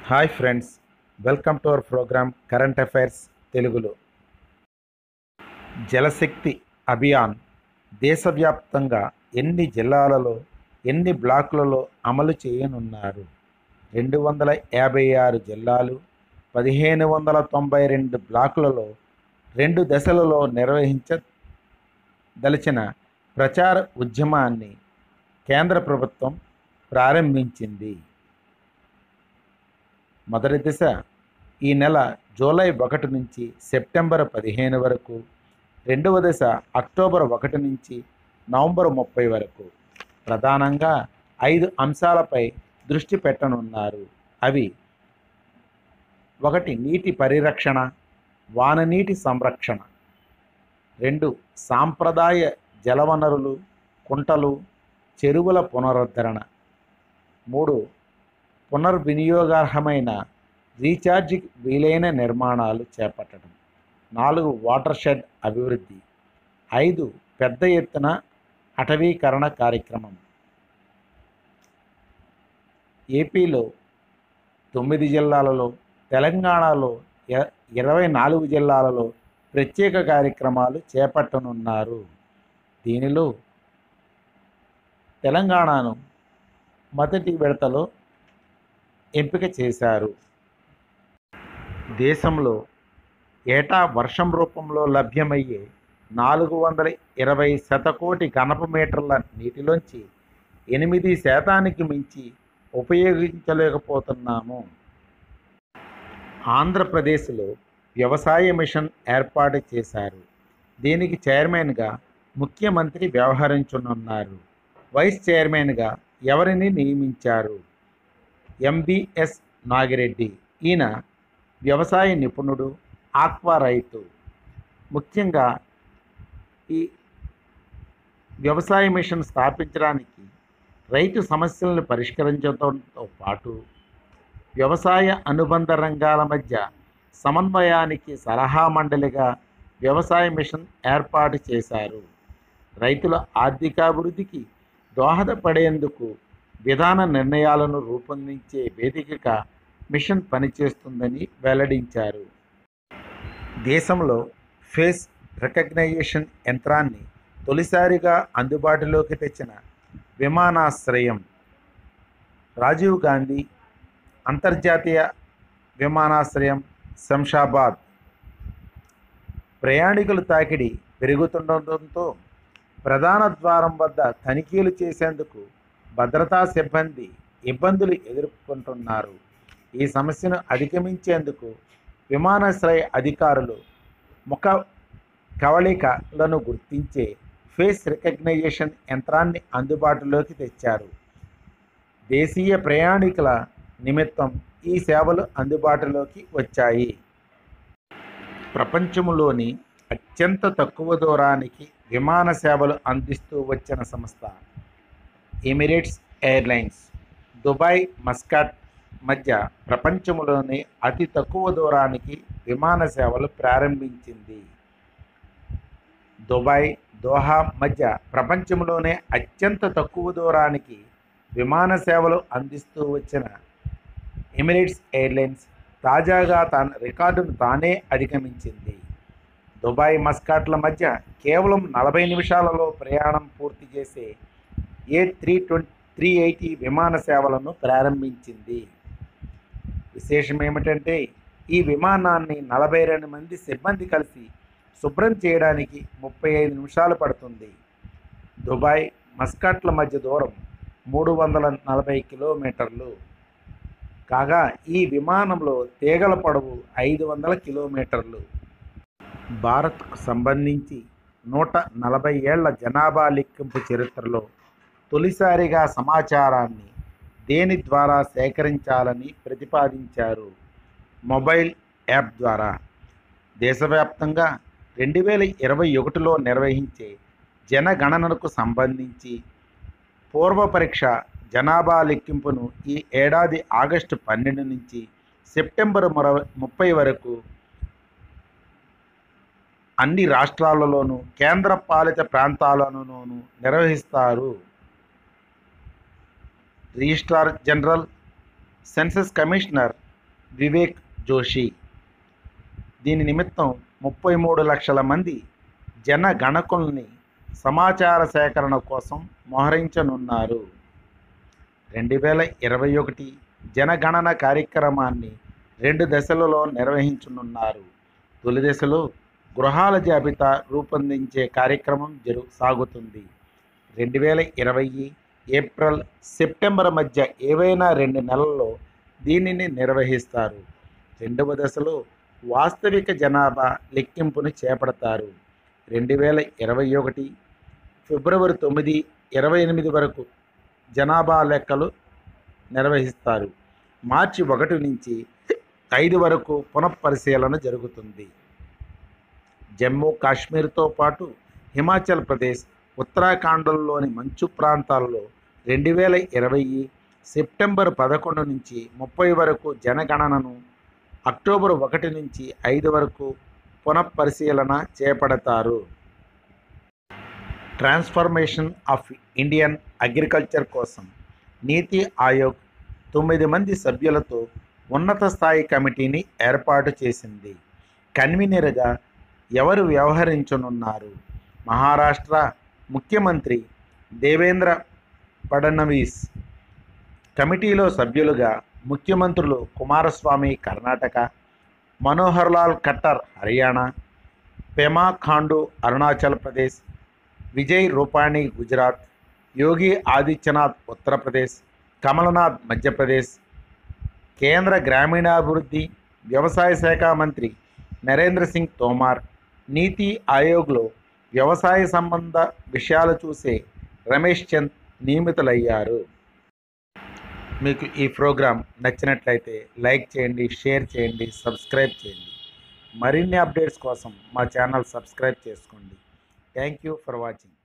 hi friends welcome to our program current affairs తెలుగులో జలశక్తి అభియాన్ దేశవ్యాప్తంగా ఎన్ని జిల్లాలలో ఎన్ని బ్లాకులలో అమలు చేయనున్నారు రెండు వందల యాభై ఆరు జిల్లాలు పదిహేను వందల తొంభై రెండు బ్లాకులలో రెండు దశలలో నిర్వహించదలిచిన ప్రచార ఉద్యమాన్ని కేంద్ర ప్రభుత్వం ప్రారంభించింది మొదటి దశ ఈ నెల జూలై ఒకటి నుంచి సెప్టెంబర్ పదిహేను వరకు రెండవ దశ అక్టోబర్ ఒకటి నుంచి నవంబర్ ముప్పై వరకు ప్రధానంగా ఐదు అంశాలపై దృష్టి పెట్టనున్నారు అవి ఒకటి నీటి పరిరక్షణ వాననీటి సంరక్షణ రెండు సాంప్రదాయ జలవనరులు కుంటలు చెరువుల పునరుద్ధరణ మూడు పునర్వినియోగార్హమైన రీఛార్జ్ వీలైన నిర్మాణాలు చేపట్టడం నాలుగు వాటర్ షెడ్ అభివృద్ధి ఐదు పెద్ద ఎత్తున అటవీకరణ కార్యక్రమం ఏపీలో తొమ్మిది జిల్లాలలో తెలంగాణలో ఇ- ఇరవై నాలుగు జిల్లాలలో ప్రత్యేక కార్యక్రమాలు చేపట్టనున్నారు దీనిలో తెలంగాణను మొదటి విడతలో ఎంపిక చేశారు దేశంలో ఏటా వర్షం రూపంలో లభ్యమయ్యే నాలుగు వందల ఇరవై శతకోటి ఘనపు మీటర్ల నీటిలోంచి ఎనిమిది శాతానికి మించి ఉపయోగించలేకపోతున్నాము ఆంధ్రప్రదేశ్లో వ్యవసాయ మిషన్ ఏర్పాటు చేశారు దీనికి చైర్మన్గా ముఖ్యమంత్రి వ్యవహరించనున్నారు వైస్ చైర్మన్గా ఎవరిని నియమించారు ఎంబీఎస్ నాగిరెడ్డి ఈయన వ్యవసాయ నిపుణుడు ఆక్వా రైతు ముఖ్యంగా ఈ వ్యవసాయ మిషన్ స్థాపించడానికి రైతు సమస్యలను పరిష్కరించడంతో పాటు వ్యవసాయ అనుబంధ రంగాల మధ్య సమన్వయానికి సలహా మండలిగా వ్యవసాయ మిషన్ ఏర్పాటు చేశారు రైతుల ఆర్థికాభివృద్ధికి దోహదపడేందుకు విధాన నిర్ణయాలను రూపొందించే వేదికగా మిషన్ పనిచేస్తుందని వెల్లడించారు దేశంలో ఫేస్ రికగ్నైజేషన్ యంత్రాన్ని తొలిసారిగా అందుబాటులోకి తెచ్చిన విమానాశ్రయం రాజీవ్ గాంధీ అంతర్జాతీయ విమానాశ్రయం శంషాబాద్ ప్రయాణికుల తాకిడి పెరుగుతుండటంతో ప్రధాన ద్వారం వద్ద తనిఖీలు చేసేందుకు భద్రతా సిబ్బంది ఇబ్బందులు ఎదుర్కొంటున్నారు ఈ సమస్యను అధిగమించేందుకు విమానాశ్రయ అధికారులు ముఖ కవళికలను గుర్తించే ఫేస్ రికగ్నైజేషన్ యంత్రాన్ని అందుబాటులోకి తెచ్చారు దేశీయ ప్రయాణికుల నిమిత్తం ఈ సేవలు అందుబాటులోకి వచ్చాయి ప్రపంచంలోని అత్యంత తక్కువ దూరానికి విమాన సేవలు అందిస్తూ వచ్చిన సంస్థ ఎమిరేట్స్ ఎయిర్లైన్స్ దుబాయ్ మస్కాట్ మధ్య ప్రపంచంలోనే అతి తక్కువ దూరానికి విమాన సేవలు ప్రారంభించింది దుబాయ్ దోహా మధ్య ప్రపంచంలోనే అత్యంత తక్కువ దూరానికి విమాన సేవలు అందిస్తూ వచ్చిన ఎమిరేట్స్ ఎయిర్లైన్స్ తాజాగా తన రికార్డును తానే అధిగమించింది దుబాయ్ మస్కాట్ల మధ్య కేవలం నలభై నిమిషాలలో ప్రయాణం పూర్తి చేసే A three twenty three eighty విమాన సేవలను ప్రారంభించింది విశేషం ఏమిటంటే ఈ విమానాన్ని నలభై రెండు మంది సిబ్బంది కలిసి శుభ్రం చేయడానికి ముప్పై ఐదు నిమిషాలు పడుతుంది దుబాయ్ మస్కాట్ల మధ్య దూరం మూడు వందల నలభై కిలోమీటర్లు కాగా ఈ విమానంలో తీగల పొడవు ఐదు వందల కిలోమీటర్లు భారత్కు సంబంధించి నూట నలభై ఏళ్ల జనాభా లెక్కింపు చరిత్రలో తొలిసారిగా సమాచారాన్ని దేని ద్వారా సేకరించాలని ప్రతిపాదించారు మొబైల్ యాప్ ద్వారా దేశవ్యాప్తంగా రెండు వేల ఇరవై ఒకటిలో నిర్వహించే జనగణనకు సంబంధించి పూర్వ పరీక్ష జనాభా లెక్కింపును ఈ ఏడాది ఆగస్టు పన్నెండు నుంచి సెప్టెంబర్ మర ముప్పై వరకు అన్ని రాష్ట్రాలలోనూ కేంద్ర పాలిత ప్రాంతాలలోనూ నిర్వహిస్తారు registrar general census commissioner Vivek Joshi దీని నిమిత్తం ముప్పై మూడు లక్షల మంది జన గణకుల్ని సమాచార సేకరణ కోసం మోహరించనున్నారు రెండు వేల ఇరవై ఒకటి జనగణన కార్యక్రమాన్ని రెండు దశలలో నిర్వహించనున్నారు తొలి దశలో గృహాల జాబితా రూపొందించే కార్యక్రమం జరు సాగుతుంది రెండు వేల ఇరవై ఏప్రిల్ సెప్టెంబర్ మధ్య ఏవైనా రెండు నెలల్లో దీనిని నిర్వహిస్తారు రెండవ దశలో వాస్తవిక జనాభా లెక్కింపును చేపడతారు రెండు వేల ఇరవై ఒకటి ఫిబ్రవరి తొమ్మిది ఇరవై ఎనిమిది వరకు జనాభా లెక్కలు నిర్వహిస్తారు మార్చి ఒకటి నుంచి ఐదు వరకు పునఃపరిశీలన జరుగుతుంది జమ్మూ కాశ్మీర్తో పాటు హిమాచల్ ప్రదేశ్ ఉత్తరాఖండ్లోని మంచు ప్రాంతాల్లో రెండు వేల ఇరవై సెప్టెంబర్ పదకొండు నుంచి ముప్పై వరకు జనగణనను అక్టోబర్ ఒకటి నుంచి ఐదు వరకు పునఃపరిశీలన చేపడతారు ట్రాన్స్ఫర్మేషన్ ఆఫ్ ఇండియన్ అగ్రికల్చర్ కోసం నీతి ఆయోగ్ తొమ్మిది మంది సభ్యులతో ఉన్నత స్థాయి కమిటీని ఏర్పాటు చేసింది కన్వీనర్గా ఎవరు వ్యవహరించనున్నారు మహారాష్ట్ర ముఖ్యమంత్రి దేవేంద్ర ఫడ్నవీస్ కమిటీలో సభ్యులుగా ముఖ్యమంత్రులు కుమారస్వామి కర్ణాటక మనోహర్ లాల్ ఖట్టర్ హర్యానా పెమా ఖాండు అరుణాచల్ ప్రదేశ్ విజయ్ రూపాణి గుజరాత్ యోగి ఆదిత్యనాథ్ ఉత్తరప్రదేశ్ కమల్నాథ్ మధ్యప్రదేశ్ కేంద్ర గ్రామీణాభివృద్ధి వ్యవసాయ శాఖ మంత్రి నరేంద్ర సింగ్ తోమార్ నీతి ఆయోగ్లో వ్యవసాయ సంబంధ విషయాలు చూసే రమేష్ చంద్ నియమితులయ్యారు మీకు ఈ ప్రోగ్రాం నచ్చినట్లయితే లైక్ చేయండి షేర్ చేయండి సబ్స్క్రైబ్ చేయండి మరిన్ని అప్డేట్స్ కోసం మా ఛానల్ సబ్స్క్రైబ్ చేసుకోండి థ్యాంక్ యూ ఫర్ వాచింగ్